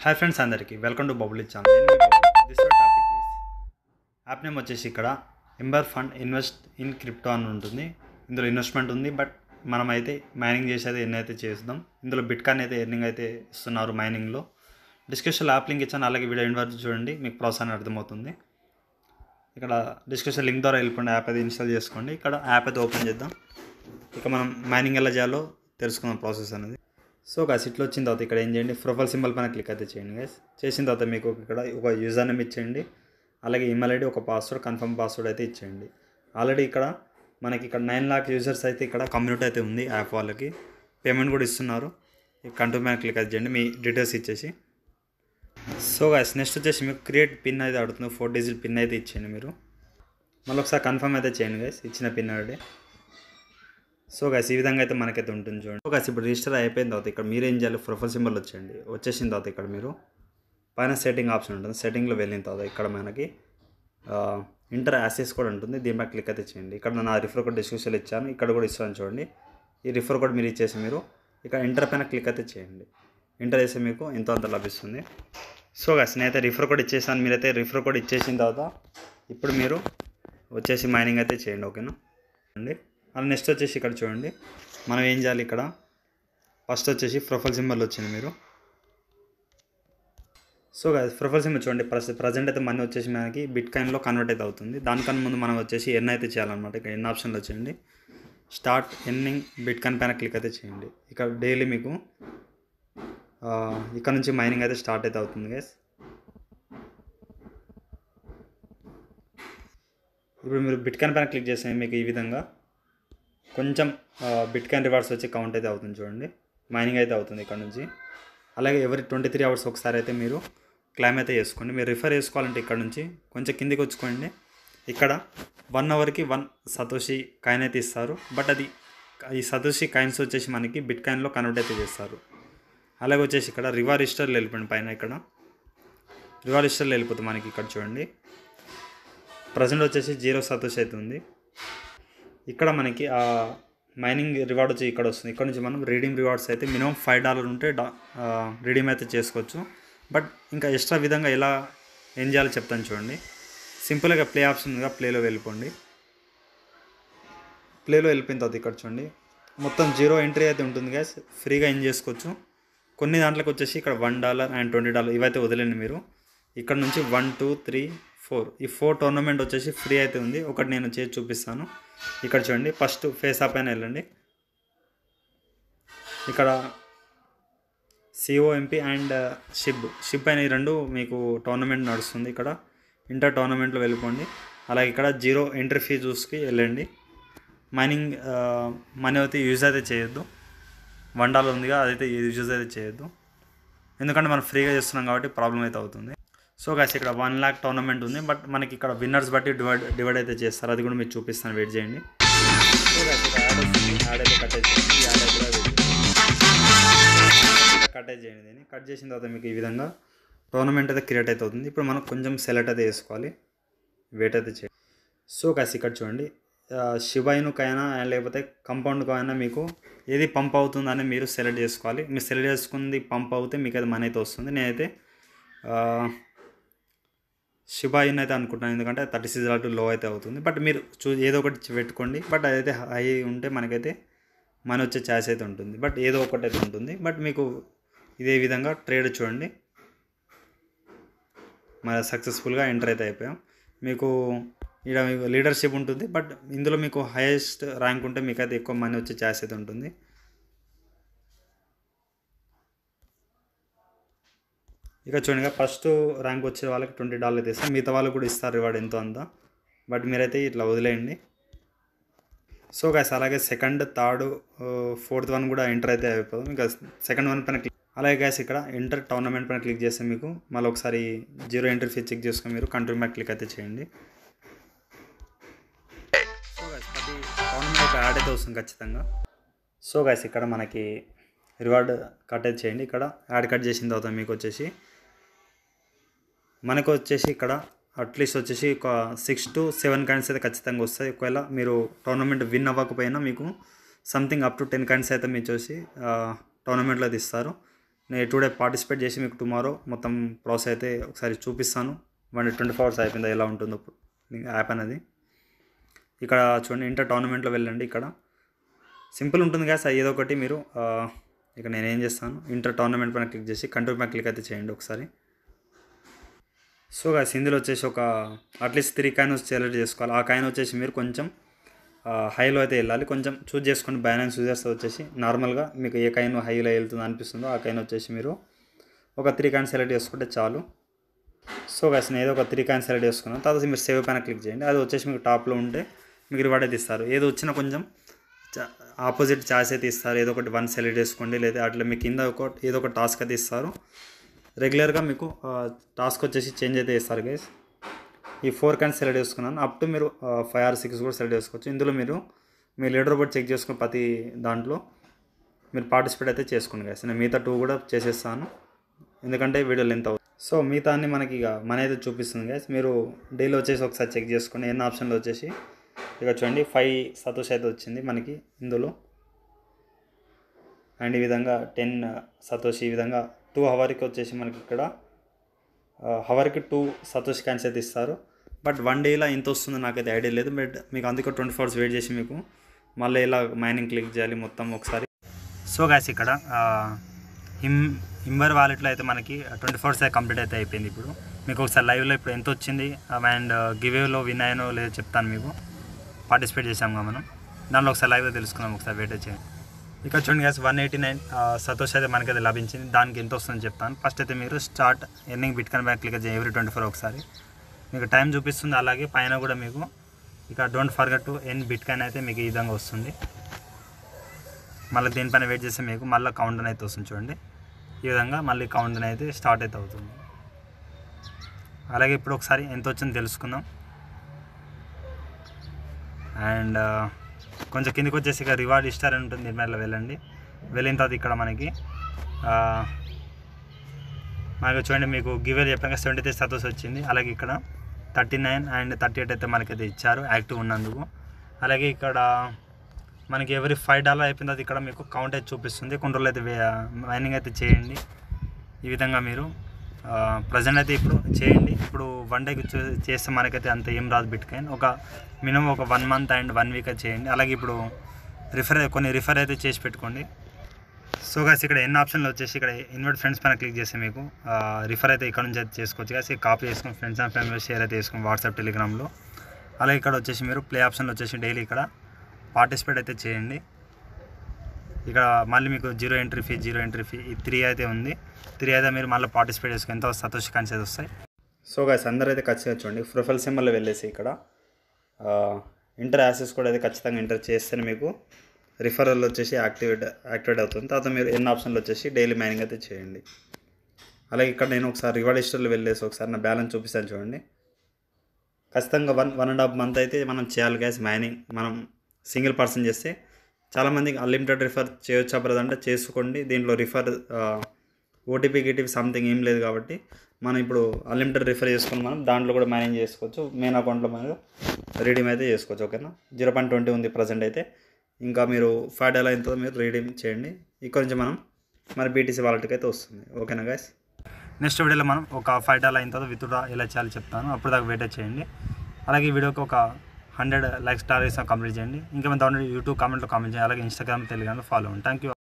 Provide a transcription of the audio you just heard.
hi friends అందరికీ welcome to bubble channel this topic is app name వచ్చేసి ఇక్కడ Ember fund invest in crypto అని ఉంటుంది ఇందులో ఇన్వెస్ట్మెంట్ ఉంది బట్ మనం అయితే మైనింగ్ చేసేది ఎన్ని అయితే చేద్దాం ఇందులో బిట్కాయిన్ అయితే ఎర్నింగ్ అయితే ఇస్తున్నారు మైనింగ్లో డిస్క్రిప్షన్లో యాప్ లింక్ ఇచ్చాను అలాగే వీడియో ఇన్వర్ట్ చూడండి మీకు ప్రాసెస్ అని అర్థమవుతుంది ఇక్కడ డిస్క్రిప్షన్ లింక్ ద్వారా వెళ్ళిపోండి యాప్ అయితే ఇన్స్టాల్ చేసుకోండి ఇక్కడ యాప్ అయితే ఓపెన్ చేద్దాం ఇక మనం మైనింగ్ ఎలా చేయాలో తెలుసుకుందాం ప్రాసెస్ అనేది సో గాస్ ఇట్లా వచ్చిన తర్వాత ఇక్కడ ఏం చేయండి ప్రొఫైల్ సింబల్ పైన క్లిక్ అయితే చేయండి గైస్ చేసిన తర్వాత మీకు ఇక్కడ ఒక యూజర్ నేమ్ ఇచ్చేయండి అలాగే ఈమెయిల్ ఐడి ఒక పాస్వర్డ్ కన్ఫర్మ్ పాస్వర్డ్ అయితే ఇచ్చేయండి ఆల్రెడీ ఇక్కడ మనకి ఇక్కడ నైన్ లాక్ యూజర్స్ అయితే ఇక్కడ కమ్యూనిటీ అయితే ఉంది యాప్ వాళ్ళకి పేమెంట్ కూడా ఇస్తున్నారు కంట్రోల్ పైన క్లిక్ అయితే చేయండి మీ డీటెయిల్స్ ఇచ్చేసి సో గాయస్ నెక్స్ట్ వచ్చేసి మీకు క్రియేట్ పిన్ అయితే అడుగుతుంది ఫోర్ డిజిట్ పిన్ అయితే ఇచ్చేయండి మీరు మళ్ళీ ఒకసారి కన్ఫర్మ్ అయితే చేయండి గైస్ ఇచ్చిన పిన్ ఐడి సో గాయస్ ఈ విధంగా అయితే మనకైతే ఉంటుంది చూడండి సో గాయస్ ఇప్పుడు రిజిస్టర్ అయిపోయిన తర్వాత ఇక్కడ మీరు ఏం చేయాలి ప్రొఫైల్ సింబల్ వచ్చేయండి వచ్చేసిన తర్వాత ఇక్కడ మీరు పైన సెట్టింగ్ ఆప్షన్ ఉంటుంది సెట్టింగ్లో వెళ్ళిన తర్వాత ఇక్కడ మనకి ఇంటర్ యాసెస్ కూడా ఉంటుంది దీనిపై క్లిక్ అయితే చేయండి ఇక్కడ నా రిఫర్ కోడ్ డిస్క్రిప్షన్ ఇచ్చాను ఇక్కడ కూడా ఇస్తాను చూడండి ఈ రిఫర్ కోడ్ మీరు ఇచ్చేసి మీరు ఇక్కడ ఇంటర్ పైన క్లిక్ అయితే చేయండి ఇంటర్ చేస్తే మీకు ఎంతో అంత లభిస్తుంది సో గాస్ నేనైతే రిఫర్ కోడ్ ఇచ్చేసాను మీరైతే రిఫర్ కోడ్ ఇచ్చేసిన తర్వాత ఇప్పుడు మీరు వచ్చేసి మైనింగ్ అయితే చేయండి ఓకేనా అండి అలా నెక్స్ట్ వచ్చేసి ఇక్కడ చూడండి మనం ఏం చేయాలి ఇక్కడ ఫస్ట్ వచ్చేసి ప్రొఫైల్ సింబల్ వచ్చింది మీరు సో గాయస్ ప్రొఫైల్ సింబల్ చూడండి ప్రస్ ప్రజెంట్ అయితే మనీ వచ్చేసి మనకి బిట్ కాయిన్లో కన్వర్ట్ అయితే అవుతుంది దానికన్నా ముందు మనం వచ్చేసి ఎన్ అయితే చేయాలన్నమాట ఇక్కడ ఎన్ ఆప్షన్లో వచ్చేయండి స్టార్ట్ ఎన్నింగ్ బిట్ కాయిన్ పైన క్లిక్ అయితే చేయండి ఇక్కడ డైలీ మీకు ఇక్కడ నుంచి మైనింగ్ అయితే స్టార్ట్ అయితే అవుతుంది గైస్ ఇప్పుడు మీరు బిట్ కాయిన్ పైన క్లిక్ చేస్తే మీకు ఈ విధంగా కొంచెం బిట్ కాయిన్ రివార్డ్స్ వచ్చి కౌంట్ అయితే అవుతుంది చూడండి మైనింగ్ అయితే అవుతుంది ఇక్కడ నుంచి అలాగే ఎవరి ట్వంటీ త్రీ అవర్స్ ఒకసారి అయితే మీరు క్లైమ్ అయితే చేసుకోండి మీరు రిఫర్ చేసుకోవాలంటే ఇక్కడ నుంచి కొంచెం కిందికి వచ్చుకోండి ఇక్కడ వన్ అవర్కి వన్ సతోషి కాయిన్ అయితే ఇస్తారు బట్ అది ఈ సతోషి కాయిన్స్ వచ్చేసి మనకి బిట్ కాయిన్లో కన్వర్ట్ అయితే చేస్తారు అలాగే వచ్చేసి ఇక్కడ రివార్ రిజిస్టర్లు వెళ్ళిపోయింది పైన ఇక్కడ రివార్ రిజిస్టర్లు వెళ్ళిపోతుంది మనకి ఇక్కడ చూడండి ప్రజెంట్ వచ్చేసి జీరో సతోషి అయితే ఉంది ఇక్కడ మనకి ఆ మైనింగ్ రివార్డ్ వచ్చి ఇక్కడ వస్తుంది ఇక్కడ నుంచి మనం రీడింగ్ రివార్డ్స్ అయితే మినిమం ఫైవ్ డాలర్ ఉంటే రీడీమ్ అయితే చేసుకోవచ్చు బట్ ఇంకా ఎక్స్ట్రా విధంగా ఎలా ఏం చేయాలో చెప్తాను చూడండి సింపుల్గా ప్లే ఆప్షన్ ఉందిగా ప్లేలో వెళ్ళిపోండి ప్లేలో వెళ్ళిపోయిన తర్వాత ఇక్కడ చూడండి మొత్తం జీరో ఎంట్రీ అయితే ఉంటుంది గ్యాస్ ఫ్రీగా ఏం చేసుకోవచ్చు కొన్ని దాంట్లోకి వచ్చేసి ఇక్కడ one dollar and twenty dollar ఇవైతే వదిలేండి మీరు ఇక్కడ నుంచి వన్ టూ త్రీ ఫోర్ ఈ ఫోర్ టోర్నమెంట్ వచ్చేసి ఫ్రీ అయితే ఉంది ఒకటి నేను చేసి చూపిస్తాను ఇక్కడ చూడండి ఫస్ట్ ఫేస్ అప్ అయినా వెళ్ళండి ఇక్కడ సిఓఎంపి అండ్ షిప్ షిప్ అయిన ఈ రెండు మీకు టోర్నమెంట్ నడుస్తుంది ఇక్కడ ఇంటర్ టోర్నమెంట్లో వెళ్ళిపోండి అలాగే ఇక్కడ జీరో ఎంట్రీ ఫీ చూసుకి వెళ్ళండి మైనింగ్ మనీ అయితే యూజ్ అయితే చేయొద్దు వన్ డాలర్ ఉందిగా అదైతే యూజ్ అయితే చేయొద్దు ఎందుకంటే మనం ఫ్రీగా చేస్తున్నాం కాబట్టి ప్రాబ్లం అయితే అవుతుంది సో గాస్ ఇక్కడ వన్ ల్యాక్ టోర్నమెంట్ ఉంది బట్ మనకి ఇక్కడ విన్నర్స్ బట్టి డివైడ్ డివైడ్ అయితే చేస్తారు అది కూడా మీరు చూపిస్తాను వెయిట్ చేయండి సో guys, ఇక్కడ యాడ్ వస్తుంది యాడ్ అయితే కట్ చేయండి యాడ్ అయితే కట్ అయితే చేయండి దీన్ని కట్ చేసిన తర్వాత మీకు ఈ విధంగా టోర్నమెంట్ అయితే క్రియేట్ అయితే అవుతుంది ఇప్పుడు మనం కొంచెం సెలెక్ట్ అయితే వేసుకోవాలి వెయిట్ అయితే చేయండి సో కాసి ఇక్కడ చూడండి శివైనుకైనా లేకపోతే కంపౌండ్కైనా మీకు ఏది పంప్ అవుతుందని మీరు సెలెక్ట్ చేసుకోవాలి మీరు సెలెక్ట్ చేసుకుంది పంప్ అవుతే మీకు అది మనీ అయితే వస్తుంది నేనైతే శిబాయిన్ అయితే అనుకుంటున్నాను ఎందుకంటే థర్టీ సిక్స్ డాట్ లో అయితే అవుతుంది బట్ మీరు చూ ఏదో ఒకటి పెట్టుకోండి బట్ అదైతే హై ఉంటే మనకైతే మనీ వచ్చే ఛాయిస్ అయితే ఉంటుంది బట్ ఏదో ఒకటి అయితే ఉంటుంది బట్ మీకు ఇదే విధంగా ట్రేడ్ చూడండి మన సక్సెస్ఫుల్గా ఎంటర్ అయితే అయిపోయాం మీకు ఇక్కడ లీడర్షిప్ ఉంటుంది బట్ ఇందులో మీకు హైయెస్ట్ ర్యాంక్ ఉంటే మీకు అయితే ఎక్కువ మనీ వచ్చే ఛాయిస్ అయితే ఉంటుంది ఇక చూడండి ఫస్ట్ ర్యాంక్ వచ్చే వాళ్ళకి ట్వంటీ డాలర్ ఇస్తారు మిగతా వాళ్ళకి కూడా ఇస్తారు రివార్డ్ ఎంతో అంత బట్ మీరైతే ఇట్లా వదిలేయండి సో గాయస్ అలాగే సెకండ్ థర్డ్ ఫోర్త్ వన్ కూడా ఎంటర్ అయితే అయిపోతుంది ఇంకా సెకండ్ వన్ పైన క్లిక్ అలాగే గాయస్ ఇక్కడ ఎంటర్ టోర్నమెంట్ పైన క్లిక్ చేస్తే మీకు మళ్ళీ ఒకసారి జీరో ఎంట్రీ ఫీ చెక్ చేసుకొని మీరు కంట్రోల్ మ్యాక్ క్లిక్ అయితే చేయండి సో గాయస్ అది టోర్నమెంట్ యాడ్ అయితే వస్తుంది ఖచ్చితంగా సో గాయస్ ఇక్కడ మనకి రివార్డ్ కట్ అయితే చేయండి ఇక్కడ యాడ్ కట్ చేసిన తర్వాత మీకు వచ్చేసి మనకు వచ్చేసి ఇక్కడ అట్లీస్ట్ వచ్చేసి ఒక సిక్స్ టు సెవెన్ కాయిన్స్ అయితే ఖచ్చితంగా వస్తాయి ఒకవేళ మీరు టోర్నమెంట్ విన్ అవ్వకపోయినా మీకు something up to ten coins అయితే మీరు చూసి టోర్నమెంట్లో అయితే ఇస్తారు నేను టుడే పార్టిసిపేట్ చేసి మీకు టుమారో మొత్తం ప్రాసెస్ అయితే ఒకసారి చూపిస్తాను వన్ ట్వంటీ ఫోర్ అవర్స్ అయిపోయిందా ఎలా ఉంటుందో యాప్ అనేది ఇక్కడ చూడండి ఇంటర్ టోర్నమెంట్లో వెళ్ళండి ఇక్కడ సింపుల్ ఉంటుంది కదా సార్ ఏదో ఒకటి మీరు ఆ, ఇక నేను ఏం చేస్తాను ఇంటర్ టోర్నమెంట్ పైన క్లిక్ చేసి కంట్రోల్ పైన క్లిక్ అయితే చేయండి ఒకసారి సో గాయస్ ఇందులో వచ్చేసి ఒక అట్లీస్ట్ త్రీ కాయిన్ సెలెక్ట్ చేసుకోవాలి ఆ కాయిన్ వచ్చేసి మీరు కొంచెం హైలో అయితే వెళ్ళాలి కొంచెం చూజ్ చేసుకోండి బ్యాలెన్స్ యూజర్స్ వచ్చేసి నార్మల్గా మీకు ఏ కాయిన్ హైలో వెళ్తుందో అనిపిస్తుందో ఆ కాయిన్ వచ్చేసి మీరు ఒక త్రీ కాయిన్ సెలెక్ట్ చేసుకుంటే చాలు సో గైస్ నేను ఏదో ఒక త్రీ కాయిన్ సెలెక్ట్ చేసుకున్నాను తర్వాత మీరు సేవ్ పైన క్లిక్ చేయండి అది వచ్చేసి మీకు టాప్లో ఉంటే మీకు రివార్డ్ అయితే ఇస్తారు ఏదో వచ్చినా కొంచెం ఆపోజిట్ ఛాయిస్ అయితే ఇస్తారు ఏదో ఒకటి వన్ సెలెక్ట్ చేసుకోండి లేదా అట్లా మీ కింద ఒక ఏదో ఒక టాస్క్ అయితే ఇస్తారు రెగ్యులర్గా మీకు టాస్క్ వచ్చేసి చేంజ్ అయితే ఇస్తారు గైస్ ఈ ఫోర్ క్యాన్స్ సెలెక్ట్ చేసుకున్నాను అప్ టు మీరు ఫైవ్ ఆర్ సిక్స్ కూడా సెలెక్ట్ చేసుకోవచ్చు ఇందులో మీరు మీ లీడర్ బోర్డ్ చెక్ చేసుకుని ప్రతి దాంట్లో మీరు పార్టిసిపేట్ అయితే చేసుకోండి గైస్ నేను మిగతా టూ కూడా చేసేస్తాను ఎందుకంటే వీడియో లెంత్ అవుతుంది సో మిగతా అన్ని మనకి ఇక మన అయితే చూపిస్తుంది గైస్ మీరు డైలీ వచ్చేసి ఒకసారి చెక్ చేసుకోండి ఎన్ని ఆప్షన్లు వచ్చేసి ఇక చూడండి ఫైవ్ సతోష్ అయితే వచ్చింది మనకి ఇందులో అండ్ ఈ విధంగా టెన్ సతోష్ ఈ విధంగా టూ హవర్కి వచ్చేసి మనకి ఇక్కడ హవర్కి టూ సతోష్ క్యాన్స్ అయితే ఇస్తారు బట్ వన్ డేలో ఎంత వస్తుందో నాకైతే ఐడియా లేదు బట్ మీకు అందుకే ట్వంటీ ఫోర్ అవర్స్ వెయిట్ చేసి మీకు మళ్ళీ ఇలా మైనింగ్ క్లిక్ చేయాలి మొత్తం ఒకసారి సో గాయస్ ఇక్కడ హిమ్ హింబర్ వాలెట్లో అయితే మనకి ట్వంటీ ఫోర్ అవర్స్ కంప్లీట్ అయితే అయిపోయింది ఇప్పుడు మీకు ఒకసారి లైవ్లో ఇప్పుడు ఎంత వచ్చింది అండ్ గివేలో విన్ అయ్యానో లేదో చెప్తాను మీకు పార్టిసిపేట్ చేసాం కదా మనం దానిలో ఒకసారి లైవ్లో తెలుసుకుందాం ఒకసారి వెయిట్ చేయండి ఇక్కడ చూడండి guys one eighty nine satoshi అయితే మనకి అయితే లభించింది దానికి ఎంత వస్తుందో చెప్తాను ఫస్ట్ అయితే మీరు start earning bitcoin back click చేయండి ఎవ్రీ ట్వంటీ ఫోర్ ఒకసారి మీకు టైం చూపిస్తుంది అలాగే పైన కూడా మీకు ఇక don't forget to earn bitcoin అయితే మీకు ఈ విధంగా వస్తుంది మళ్ళీ దీనిపైన వెయిట్ చేస్తే మీకు మళ్ళీ కౌంటర్ అయితే వస్తుంది చూడండి ఈ విధంగా మళ్ళీ కౌంటర్ అయితే స్టార్ట్ అయితే అవుతుంది అలాగే ఇప్పుడు ఒకసారి ఎంత వచ్చిందో తెలుసుకుందాం అండ్ కొంచెం కిందికి వచ్చేసి ఇక రివార్డ్ ఇస్తారు అని ఉంటుంది దీని మీద వెళ్ళండి వెళ్ళిన తర్వాత ఇక్కడ మనకి ఆ, మనకి చూడండి మీకు గివేర్ చెప్పాక సెవెంటీ త్రీ సతోస్ వచ్చింది అలాగే ఇక్కడ thirty nine and thirty eight అయితే మనకైతే ఇచ్చారు యాక్టివ్ ఉన్నందుకు అలాగే ఇక్కడ మనకి ఎవరి ఫైవ్ డాలర్ అయిపోయిన తర్వాత ఇక్కడ మీకు కౌంట్ అయితే చూపిస్తుంది కొన్ని రోజులు అయితే మైనింగ్ అయితే చేయండి ఈ విధంగా మీరు ప్రజెంట్ అయితే ఇప్పుడు చేయండి ఇప్పుడు వన్ డేకి చూ- చేస్తే మనకైతే అంత ఏం రాదు బిట్ కాయిన్ ఒక మినిమం ఒక one month and one week అయితే చేయండి అలాగే ఇప్పుడు రిఫర్ కొన్ని రిఫర్ అయితే చేసి పెట్టుకోండి సో గాస్ ఇక్కడ ఎన్ని ఆప్షన్లు వచ్చేసి ఇక్కడ ఇన్వర్ట్ ఫ్రెండ్స్ పైన క్లిక్ చేస్తే మీకు రిఫర్ అయితే ఇక్కడ నుంచి అయితే చేసుకోవచ్చు గాస్ కాపీ చేసుకొని ఫ్రెండ్స్ అండ్ ఫ్యామిలీ షేర్ అయితే చేసుకొని వాట్సాప్ టెలిగ్రామ్లో అలాగే ఇక్కడ వచ్చేసి మీరు ప్లే ఆప్షన్లో వచ్చేసి డైలీ ఇక్కడ పార్టిసిపేట్ అయితే చేయండి ఇక్కడ మళ్ళీ మీకు zero entry fee zero entry fee ఈ త్రీ అయితే ఉంది త్రీ అయితే మీరు మళ్ళీ పార్టిసిపేట్ చేసుకుని ఎంత సతోష్ కాన్స్ అయితే వస్తాయి సో గాయస్ అందరూ అయితే ఖచ్చితంగా చూడండి ప్రొఫైల్ సింబల్లో వెళ్ళేసి ఇక్కడ ఇంటర్ యాసెస్ కూడా అయితే ఖచ్చితంగా ఎంటర్ చేస్తేనే మీకు రిఫరల్ వచ్చేసి యాక్టివేట్ యాక్టివేట్ అవుతుంది తర్వాత మీరు ఎన్ని ఆప్షన్లు వచ్చేసి డైలీ మైనింగ్ అయితే చేయండి అలాగే ఇక్కడ నేను ఒకసారి రివార్డ్ హిస్టరీలో వెళ్ళేసి ఒకసారి నా బ్యాలెన్స్ చూపిస్తాను చూడండి ఖచ్చితంగా one one and half month అయితే మనం చేయాలి గ్యాస్ మైనింగ్ మనం సింగిల్ పర్సన్ చేస్తే చాలామందికి అన్లిమిటెడ్ రిఫర్ చేయొచ్చా బ్రదర్ అంటే చేసుకోండి దీంట్లో రిఫర్ ఓటీపీ గిటీపీ సంథింగ్ ఏం లేదు కాబట్టి మనం ఇప్పుడు అన్లిమిటెడ్ రిఫర్ చేసుకుని మనం దాంట్లో కూడా మేనేజ్ చేసుకోవచ్చు మెయిన్ అకౌంట్లో మనం రీడీమ్ అయితే చేసుకోవచ్చు ఓకేనా జీరో పాయింట్ ట్వంటీ ఉంది ప్రజెంట్ అయితే ఇంకా మీరు ఫైవ్ డాలర్ ఎంతో మీరు రీడీమ్ చేయండి ఇక్కడ నుంచి మనం మన బీటీసీ వాలెట్కి అయితే వస్తుంది ఓకేనా గాయస్ నెక్స్ట్ వీడియోలో మనం ఒక ఫైవ్ డాలర్ అయిన తర్వాత విత్డ్రా ఎలా చేయాలో చెప్తాను అప్పుడు దాకా వెయిట్ చేయండి అలాగే ఈ వీడియోకి ఒక హండ్రెడ్ లైక్స్ టార్గెట్స్ కంప్లీట్ చేయండి ఇంకా మన యూట్యూబ్ కామెంట్లో కామెంట్ చేయండి అలాగే ఇన్స్టాగ్రామ్ టెలిగ్రామ్లో ఫాలో అవ్వండి థ్యాంక్ యూ